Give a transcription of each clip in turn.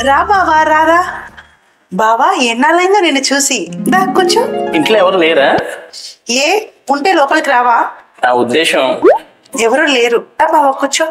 రా బావా రారా బావా ఎన్నాళ్ళైందో నిన్ను చూసి దా కూర్చో ఇంట్లో ఎవరు లేరా ఏ ఉంటే లోపలికి రావా నా ఉద్దేశం ఎవరు లేరు రా బావా కూర్చో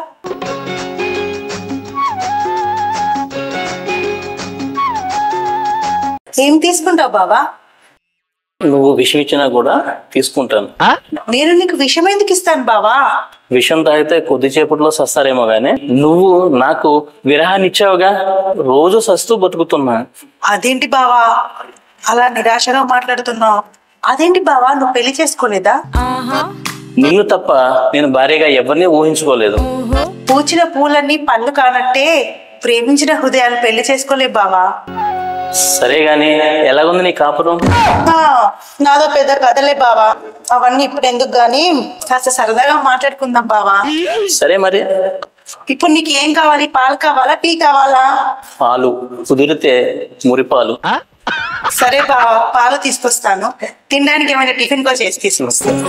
ఏం తీసుకుంటావు బావా నువ్వు విషం ఇచ్చినా కూడా తీసుకుంటాను నేను నీకు విషయం ఎందుకు ఇస్తాను బావా విషం తాగితే కొద్దిసేపట్లో సస్తారేమో గానీ నువ్వు నాకు విరహాన్ని ఇచ్చావుగా రోజు సస్తూ బతుకుతున్నా అదేంటి బావా అలా నిరాశగా మాట్లాడుతున్నావు అదేంటి బావా నువ్వు పెళ్లి చేసుకోలేదా నిన్ను తప్ప నేను భార్యగా ఎవరిని ఊహించుకోలేదు పూచిన పూలన్నీ పళ్ళు కానట్టే ప్రేమించిన హృదయాలు పెళ్లి చేసుకోలే బావా సరే గాని ఎలాగుంది నీ కాపురం ఆ, నాదో పెద్ద కథలే బావా అవన్నీ ఇప్పుడు ఎందుకు గాని కాస్త సరదాగా మాట్లాడుకుందాం బావా సరే మరి ఇప్పుడు నీకు ఏం కావాలి పాలు కావాలా టీ కావాలా పాలు కుదిరితే మురిపాలు సరే బావా పాలు తీసుకొస్తాను తినడానికి ఏమైనా టిఫిన్ కూడా చేసి తీసుకొస్తాను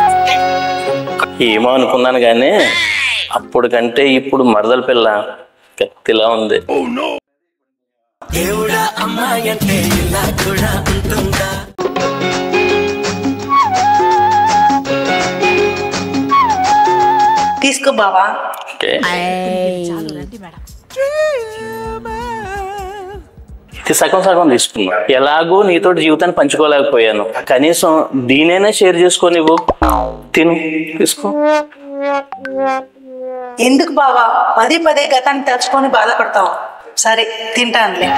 ఏమో అనుకున్నాను కానీ అప్పుడు కంటే ఇప్పుడు మరదల పిల్ల కత్తిలా ఉంది దేవుడా అమ్మాయంటే ఇలా కూడా ఉంటుందా తీసుకో బావా ఓకే ఇది సగం సగం తీసుకున్నా ఎలాగూ నీతో జీవితాన్ని పంచుకోలేకపోయాను కనీసం దీనైనా షేర్ చేసుకో నువ్వు తిను తీసుకో ఎందుకు బావా పదే పదే గతాన్ని తలుచుకొని బాధపడతావు సరే తింటానులే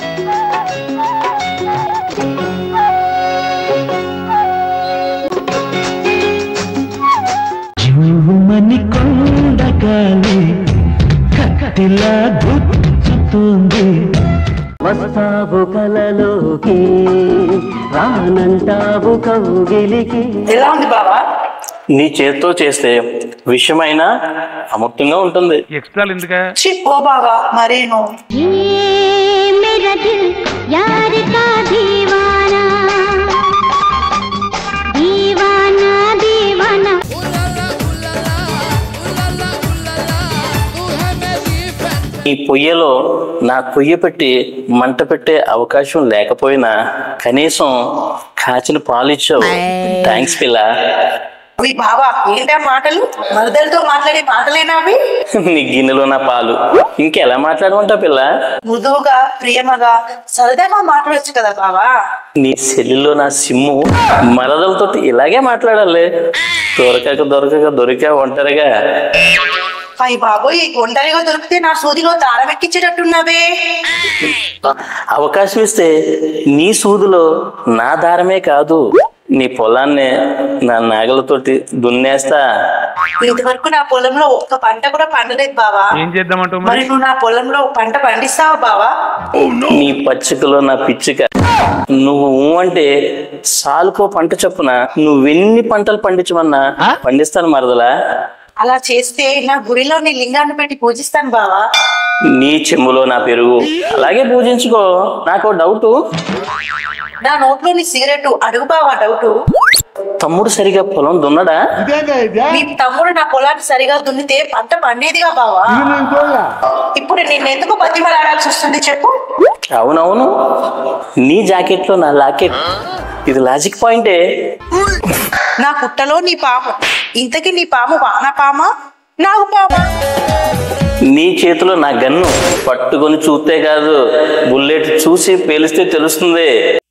జూమని కొండగాలి కత్తిలా గుచ్చుతుంది వస్తావు కలలోకి రానంటావు కౌగిలికి ఎలా ఉంది బావా నీ చేత్తో చేస్తే విషయమైనా అమృతంగా ఉంటుంది ఎక్స్ట్రాలు ఎందుకా ఛీ, ఓ బావా మరేను ये मेरा दिल यार का दीवाना दीवाना दीवाना ఈ పొయ్యలో నా కొయ్య పెట్టి మంట పెట్టే అవకాశం లేకపోయినా కనీసం కాచిన పాలు ఇచ్చావు థ్యాంక్స్ పిల్ల అవి బావా ఏంటా మాటలు మరదలతో మాట్లాడే మాటలేనా అవి నీ గిన్నెలో నా పాలు ఇంకెలా మాట్లాడమంటావు పిల్ల మృదువుగా ప్రియమగా సరదాగా మాట్లాడొచ్చు కదా బావా నీ సెల్లులో నా సిమ్ము మరదలతో ఇలాగే మాట్లాడాలి దొరకక దొరకక దొరికా ఒంటరిగా అయ్యి బాబోయ్ ఒంటరిగా దొరికితే నా సూదిలో తాళం ఎక్కించేటట్టున్నావే అవకాశం ఇస్తే నీ సూదులో నా దారమే కాదు నీ పొలాన్ని నా నాగలతోటి దున్నేస్తా ఇంతవరకు నా పొలంలో ఒక్క పంట కూడా పండలేదు బావా ఏం చేద్దామంటావు మరి మరి నువ్వు నా పొలంలో పంట పండిస్తావా బావా నీ పచ్చికలో నా పిచ్చిక నువ్వు ఊ అంటే సాలుకో పంట చొప్పున నువ్వెన్ని పంటలు పండించమన్నా పండిస్తాను మరదలా అలా చేస్తే నా గుడిలో నీ లింగాన్ని పెట్టి పూజిస్తాను బావా నీ చెమ్ములో నా పెరుగు అలాగే పూజించుకో నాకు డౌట్ నా నోట్లో నీ సిగరెట్ అడుగు బావా డౌట్ తమ్ముడు సరిగా పొలం దున్నడా నీ తమ్ముడు నా పొలాన్ని సరిగా దున్నితే పంట పండేదిగా బావా ఇప్పుడు నిన్నెందుకు బతిమలాడాల్సి వస్తుంది చెప్పు అవునవును నీ జాకెట్ లో నా లాకెట్ ఇది లాజిక్ పాయింటే నా పుట్టలో నీ పాము ఇంతకీ నీ పాము వాన పామా నాకు పామా నీ చేతిలో నా గన్ను పట్టుకొని చూస్తే కాదు బుల్లెట్ చూసి పేలిస్తే తెలుస్తుంది